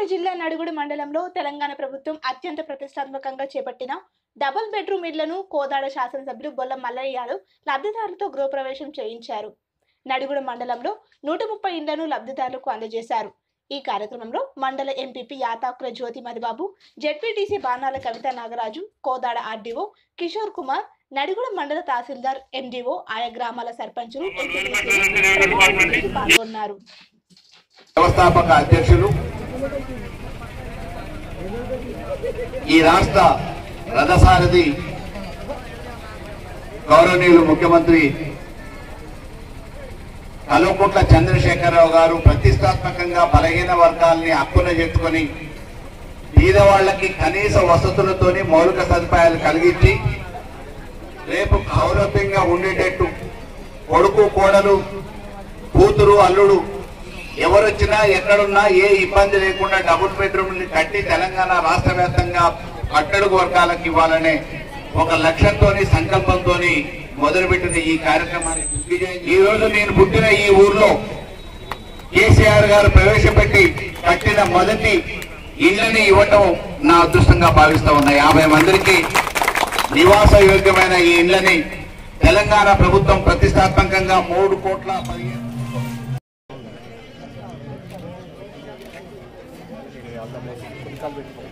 జిల్లా నడుగుడు మండలంలో తెలంగాణ ప్రభుత్వం అత్యంత ప్రతిష్టాత్మకంగా చేపట్టిన డబుల్ బెడ్రూమ్ ఇళ్లను కోదాడ శాసనసభ్యులు బొల్ల మల్లయ్య యాదవ్ లబ్ధిదారులతో గృహప్రవేశం చేయించారు నడుగుడు మండలంలో నూట ముప్పై ఇండ్లను లబ్ధిదారులకు అందజేశారు ఈ కార్యక్రమంలో మండల ఎంపీపీ యాతాకుల జ్యోతి మదిబాబు జెడ్పీటీసీ బాణాల కవిత నాగరాజు కోదాడ ఆర్డీఓ కిషోర్ కుమార్ నడిగూడ మండల తహసీల్దార్ ఎండీఓ ఆయా గ్రామాల సర్పంచులు ఎంపీటీసీలు ప్రజలు పాల్గొన్నారు వ్యవస్థాపక అధ్యక్షులు ఈ రాష్ట్ర రథసారథి గౌరవనీయులు ముఖ్యమంత్రి కల్వకుంట్ల చంద్రశేఖరరావు గారు ప్రతిష్టాత్మకంగా బలహీన వర్గాల్ని హక్కున చేర్చుకొని పేదవాళ్లకి కనీస వసతులతోని మౌలిక సదుపాయాలు కలిగించి రేపు గౌరవంగా ఉండేటట్టు కొడుకు కోడలు కూతురు అల్లుడు ఎవరొచ్చినా ఎక్కడున్నా ఏ ఇబ్బంది లేకుండా డబుల్ బెడ్రూమ్ ని కట్టి తెలంగాణ రాష్ట్ర వ్యాప్తంగా కట్టడుగు వర్గాలకు ఇవ్వాలనే ఒక లక్ష్యంతోని సంకల్పంతోని మొదలుపెట్టిన ఈ కార్యక్రమాన్ని ఈ రోజు నేను పుట్టిన ఈ ఊర్లో కేసీఆర్ గారు ప్రవేశపెట్టి కట్టిన మొదటి ఇళ్లని ఇవ్వటం నా అదృష్టంగా భావిస్తా ఉన్నా యాభై మందికి నివాస యోగ్యమైన ఈ ఇళ్లని తెలంగాణ ప్రభుత్వం ప్రతిష్టాత్మకంగా మూడు కోట్ల పదిహేను అల్లం వేసి కొద్ది కాలు పెట్టుకో